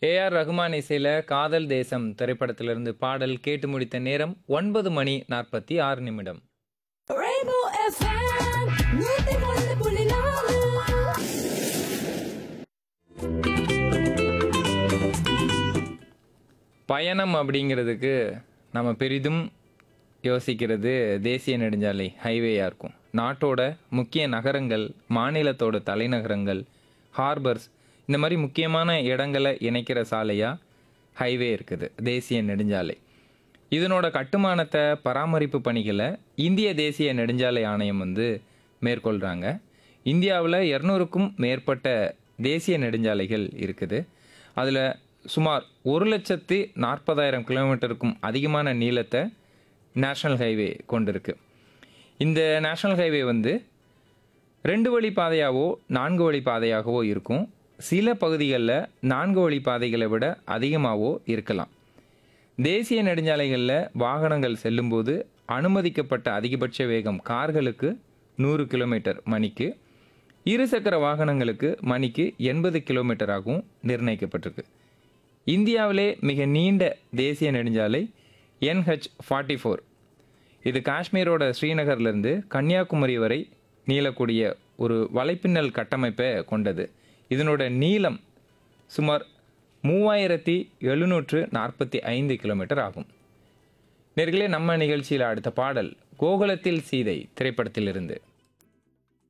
AR Rahman இசையில் காதல் தேசம் திரைப்படத்திலிருந்து பாடல் கேட்டு முடித்த நேரம் ஒன்பது மணி நாற்பத்தி ஆறு நிமிடம் Rainbow FM, நூத்தி ஒன்று புள்ளி நாலு பயணம் அப்படிங்கிறதுக்கு நம்ம பெரிதும் யோசிக்கிறது தேசிய நெடுஞ்சாலை ஹைவேயாக இருக்கும் நாட்டோட முக்கிய நகரங்கள் மாநிலத்தோட தலைநகரங்கள் ஹார்பர்ஸ் இந்த மாதிரி முக்கியமான இடங்களை இணைக்கிற சாலையாக ஹைவே இருக்குது தேசிய நெடுஞ்சாலை இதனோட கட்டுமானத்தை பராமரிப்பு பணிகளை இந்திய தேசிய நெடுஞ்சாலை ஆணையம் வந்து மேற்கொள்கிறாங்க இந்தியாவில் இரநூறுக்கும் மேற்பட்ட தேசிய நெடுஞ்சாலைகள் இருக்குது அதில் சுமார் ஒரு லட்சத்து நாற்பதாயிரம் கிலோமீட்டருக்கும் அதிகமான நீளத்தை நேஷ்னல் ஹைவே கொண்டிருக்கு இந்த நேஷ்னல் ஹைவே வந்து ரெண்டு வழி பாதையாகவோ நான்கு வழி பாதையாகவோ இருக்கும் சில பகுதிகளில் நான்கு வழி பாதைகளை விட அதிகமாகவோ இருக்கலாம் தேசிய நெடுஞ்சாலைகளில் வாகனங்கள் செல்லும்போது அனுமதிக்கப்பட்ட அதிகபட்ச வேகம் கார்களுக்கு நூறு கிலோமீட்டர் மணிக்கு இருசக்கர வாகனங்களுக்கு மணிக்கு எண்பது கிலோமீட்டராகவும் நிர்ணயிக்கப்பட்டிருக்கு இந்தியாவிலே மிக நீண்ட தேசிய நெடுஞ்சாலை என்ஹெச் ஃபார்ட்டி ஃபோர் இது காஷ்மீரோட ஸ்ரீநகர்லேருந்து கன்னியாகுமரி வரை நீளக்கூடிய ஒரு வலைப்பின்னல் கட்டமைப்பை கொண்டது இதனோட நீளம் சுமார் மூவாயிரத்தி எழுநூற்று நாற்பத்தி ஐந்து கிலோமீட்டர் ஆகும் நேர்களே நம்ம நிகழ்ச்சியில் அடுத்த பாடல் கோகுலத்தில் சீதை திரைப்படத்திலிருந்து